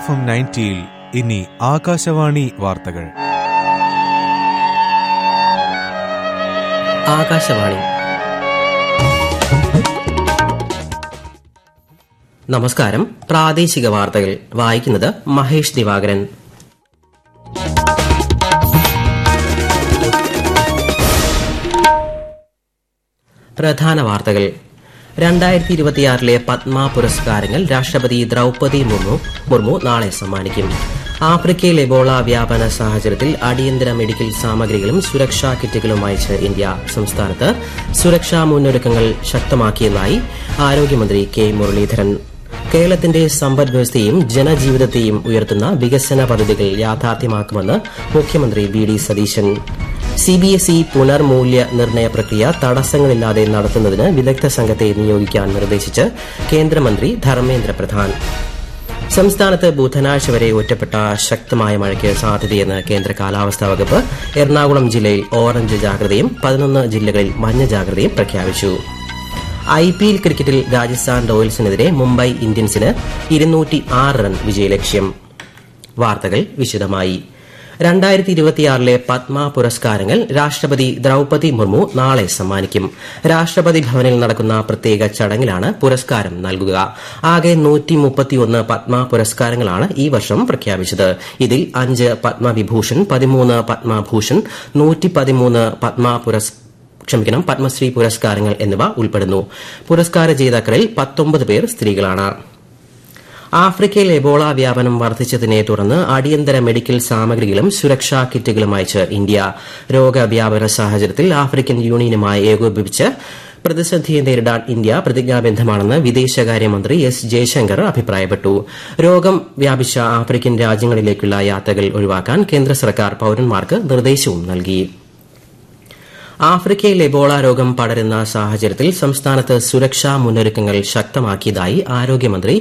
F M നയൻറ്റിയിൽ ഇനി ആകാശവാണി വാർത്തകൾ ആകാശവാണി നമസ്കാരം പ്രാദേശിക വാർത്തകൾ വായിക്കുന്നത് മഹേഷ് ദിവാകരൻ പ്രധാന വാർത്തകൾ രണ്ടായിരത്തി ഇരുപത്തിയാറിലെ പത്മ പുരസ്കാരങ്ങൾ രാഷ്ട്രപതി ദ്രൌപതി മുർമു മുർമു നാളെ സമ്മാനിക്കും ആഫ്രിക്കയിൽ എബോള വ്യാപന സാഹചര്യത്തിൽ അടിയന്തര മെഡിക്കൽ സാമഗ്രികളും സുരക്ഷാ കിറ്റുകളും അയച്ച് ഇന്ത്യ സംസ്ഥാനത്ത് സുരക്ഷാ മുന്നൊരുക്കങ്ങൾ ശക്തമാക്കിയതായി ആരോഗ്യമന്ത്രി കെ മുരളീധരൻ കേരളത്തിന്റെ സമ്പദ് വ്യവസ്ഥയെയും ജനജീവിതത്തെയും ഉയർത്തുന്ന വികസന പദ്ധതികൾ യാഥാർത്ഥ്യമാക്കുമെന്ന് മുഖ്യമന്ത്രി വി ഡി സതീശൻ സിബിഎസ്ഇ പുനർമൂല്യ നിർണയ പ്രക്രിയ തടസ്സങ്ങളില്ലാതെ നടത്തുന്നതിന് വിദഗ്ധ സംഘത്തെ നിയോഗിക്കാൻ നിർദ്ദേശിച്ച് കേന്ദ്രമന്ത്രി ധർമ്മേന്ദ്ര പ്രധാൻ സംസ്ഥാനത്ത് ബുധനാഴ്ച വരെ ഒറ്റപ്പെട്ട ശക്തമായ മഴയ്ക്ക് സാധ്യതയെന്ന് കേന്ദ്ര കാലാവസ്ഥാ വകുപ്പ് എറണാകുളം ജില്ലയിൽ ഓറഞ്ച് ജാഗ്രതയും പതിനൊന്ന് ജില്ലകളിൽ മഞ്ഞ ജാഗ്രതയും പ്രഖ്യാപിച്ചു ഐ പി എൽ ക്രിക്കറ്റിൽ രാജസ്ഥാൻ റോയൽസിനെതിരെ മുംബൈ ഇന്ത്യൻസിന് ഇരുന്നൂറ്റി ആറ് റൺ വിജയലക്ഷ്യം വാർത്തകൾ വിശദമായി രണ്ടായിരത്തി ഇരുപത്തിയാറിലെ പത്മ പുരസ്കാരങ്ങൾ രാഷ്ട്രപതി ദ്രൌപതി മുർമു നാളെ സമ്മാനിക്കും രാഷ്ട്രപതി ഭവനിൽ നടക്കുന്ന പ്രത്യേക ചടങ്ങിലാണ് പുരസ്കാരം നൽകുക ആകെ നൂറ്റിമുപ്പത്തിയൊന്ന് പത്മ പുരസ്കാരങ്ങളാണ് ഈ വർഷം പ്രഖ്യാപിച്ചത് ഇതിൽ അഞ്ച് പത്മവിഭൂഷൺ പതിമൂന്ന് പത്മഭൂഷൺ നൂറ്റി പതിമൂന്ന് പത്മ പുരസ്കാരം ക്ഷമിക്കണം പത്മശ്രീ പുരസ്കാരങ്ങൾ എന്നിവ ഉൾപ്പെടുന്നു പുരസ്കാര ജേതാക്കളിൽ പത്തൊമ്പത് പേർ സ്ത്രീകളാണ് ആഫ്രിക്കയിൽ എബോള വ്യാപനം വർദ്ധിച്ചതിനെ തുടർന്ന് അടിയന്തര മെഡിക്കൽ സാമഗ്രികളും സുരക്ഷാ കിറ്റുകളും അയച്ച് ഇന്ത്യ രോഗവ്യാപന സാഹചര്യത്തിൽ ആഫ്രിക്കൻ യൂണിയനുമായി ഏകോപിപ്പിച്ച് പ്രതിസന്ധിയെ നേരിടാൻ ഇന്ത്യ പ്രതിജ്ഞാബദ്ധമാണെന്ന് വിദേശകാര്യമന്ത്രി എസ് ജയശങ്കർ അഭിപ്രായപ്പെട്ടു രോഗം വ്യാപിച്ച ആഫ്രിക്കൻ രാജ്യങ്ങളിലേക്കുള്ള യാത്രകൾ ഒഴിവാക്കാൻ കേന്ദ്ര സർക്കാർ പൌരന്മാർക്ക് നിർദ്ദേശവും നൽകി ആഫ്രിക്കയിൽ എബോള രോഗം പടരുന്ന സാഹചര്യത്തിൽ സംസ്ഥാനത്ത് സുരക്ഷാ മുന്നൊരുക്കങ്ങൾ ശക്തമാക്കിയതായി ആരോഗ്യമന്ത്രി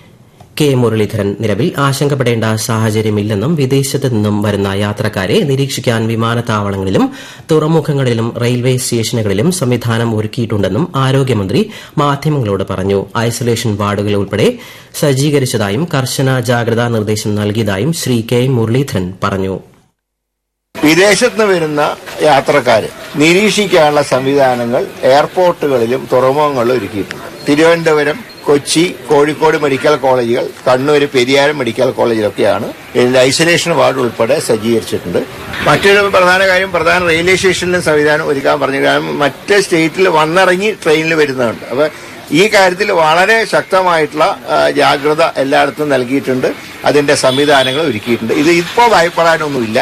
കെ മുരളീധരൻ നിലവിൽ ആശങ്കപ്പെടേണ്ട സാഹചര്യമില്ലെന്നും വിദേശത്ത് നിന്നും വരുന്ന യാത്രക്കാരെ നിരീക്ഷിക്കാൻ വിമാനത്താവളങ്ങളിലും തുറമുഖങ്ങളിലും റെയിൽവേ സ്റ്റേഷനുകളിലും സംവിധാനം ഒരുക്കിയിട്ടുണ്ടെന്നും ആരോഗ്യമന്ത്രി മാധ്യമങ്ങളോട് പറഞ്ഞു ഐസൊലേഷൻ വാർഡുകൾ ഉൾപ്പെടെ സജ്ജീകരിച്ചതായും കർശന ജാഗ്രതാ നിർദ്ദേശം നൽകിയതായും ശ്രീ കെ മുരളീധരൻ പറഞ്ഞു വിദേശത്ത് നിന്ന് വരുന്ന യാത്രക്കാര് നിരീക്ഷിക്കാനുള്ള സംവിധാനങ്ങൾ എയർപോർട്ടുകളിലും തുറമുഖങ്ങളിലും ഒരുക്കിയിട്ടുണ്ട് തിരുവനന്തപുരം കൊച്ചി കോഴിക്കോട് മെഡിക്കൽ കോളേജുകൾ കണ്ണൂർ പെരിയാരം മെഡിക്കൽ കോളേജിലൊക്കെയാണ് ഇതിന്റെ ഐസൊലേഷൻ വാർഡ് ഉൾപ്പെടെ സജ്ജീകരിച്ചിട്ടുണ്ട് മറ്റൊരു പ്രധാന കാര്യം പ്രധാന റെയിൽവേ സ്റ്റേഷനിലും സംവിധാനം ഒരുക്കാൻ പറഞ്ഞു കാരണം മറ്റ് സ്റ്റേറ്റിൽ വന്നിറങ്ങി ട്രെയിനിൽ വരുന്നുണ്ട് അപ്പൊ ഈ കാര്യത്തിൽ വളരെ ശക്തമായിട്ടുള്ള ആ, ജാഗ്രത എല്ലായിടത്തും നൽകിയിട്ടുണ്ട് അതിന്റെ സംവിധാനങ്ങൾ ഒരുക്കിയിട്ടുണ്ട് ഇത് ഇപ്പോൾ ഭയപ്പെടാനൊന്നുമില്ല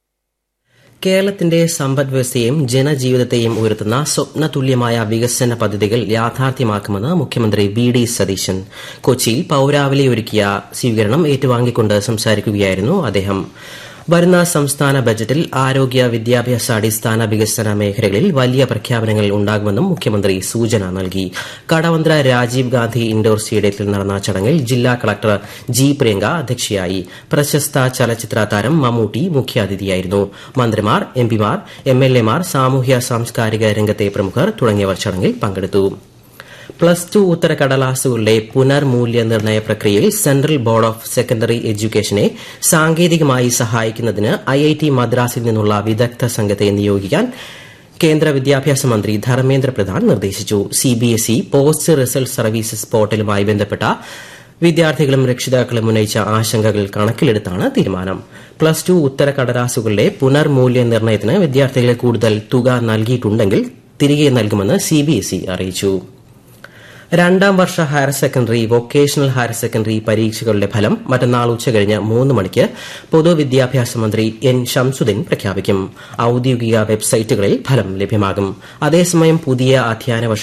കേരളത്തിന്റെ സമ്പദ് വ്യവസ്ഥയെയും ജനജീവിതത്തെയും ഉയർത്തുന്ന സ്വപ്നതുല്യമായ വികസന പദ്ധതികൾ യാഥാർത്ഥ്യമാക്കുമെന്ന് മുഖ്യമന്ത്രി വി ഡി സതീശൻ കൊച്ചിയിൽ പൌരാവലി ഒരുക്കിയ സ്വീകരണം ഏറ്റുവാങ്ങിക്കൊണ്ട് സംസാരിക്കുകയായിരുന്നു അദ്ദേഹം വരുന്ന സംസ്ഥാന ബജറ്റിൽ ആരോഗ്യ വിദ്യാഭ്യാസ അടിസ്ഥാന വികസന മേഖലകളിൽ വലിയ പ്രഖ്യാപനങ്ങൾ ഉണ്ടാകുമെന്നും മുഖ്യമന്ത്രി സൂചന നൽകി കടവന്ത്ര രാജീവ് ഗാന്ധി ഇൻഡോർ സ്റ്റേഡിയത്തിൽ നടന്ന ചടങ്ങിൽ ജില്ലാ കളക്ടർ ജി പ്രിയങ്ക അധ്യക്ഷയായി പ്രശസ്ത ചലച്ചിത്ര താരം മമ്മൂട്ടി മുഖ്യാതിഥിയായിരുന്നു മന്ത്രിമാർ എംപിമാർ എംഎൽഎമാർ സാമൂഹ്യ സാംസ്കാരിക രംഗത്തെ പ്രമുഖർ തുടങ്ങിയവർ ചടങ്ങിൽ പങ്കെടുത്തു പ്ലസ് ടു ഉത്തരക്കടലാസുകളുടെ പുനർമൂല്യനിർണ്ണയ പ്രക്രിയയിൽ സെൻട്രൽ ബോർഡ് ഓഫ് സെക്കൻഡറി എഡ്യൂക്കേഷനെ സാങ്കേതികമായി സഹായിക്കുന്നതിന് ഐഐടി മദ്രാസിൽ നിന്നുള്ള വിദഗ്ധ സംഘത്തെ നിയോഗിക്കാൻ കേന്ദ്ര വിദ്യാഭ്യാസ മന്ത്രി ധർമ്മേന്ദ്ര പ്രധാൻ നിർദ്ദേശിച്ചു സിബിഎസ്ഇ പോസ്റ്റ് റിസൾട്ട് സർവീസസ് പോർട്ടലുമായി ബന്ധപ്പെട്ട വിദ്യാർത്ഥികളും രക്ഷിതാക്കളും ഉന്നയിച്ച ആശങ്കകൾ കണക്കിലെടുത്താണ് തീരുമാനം പ്ലസ് ടു ഉത്തരക്കടലാസുകളുടെ പുനർമൂല്യനിർണ്ണയത്തിന് വിദ്യാർത്ഥികളെ കൂടുതൽ തുക നൽകിയിട്ടുണ്ടെങ്കിൽ തിരികെ നൽകുമെന്ന് സിബിഎസ്ഇ അറിയിച്ചു രണ്ടാം വർഷ higher secondary vocational higher secondary പരീക്ഷകളുടെ ഫലം മറ്റന്നാൾ ഉച്ചകഴിഞ്ഞ് മൂന്ന് മണിക്ക് പൊതുവിദ്യാഭ്യാസ മന്ത്രി എൻ ഷംസുദ്ദീൻ പ്രഖ്യാപിക്കും ഔദ്യോഗിക വെബ്സൈറ്റുകളിൽ ഫലം ലഭ്യമാകും അതേസമയം പുതിയ അധ്യയന വർഷം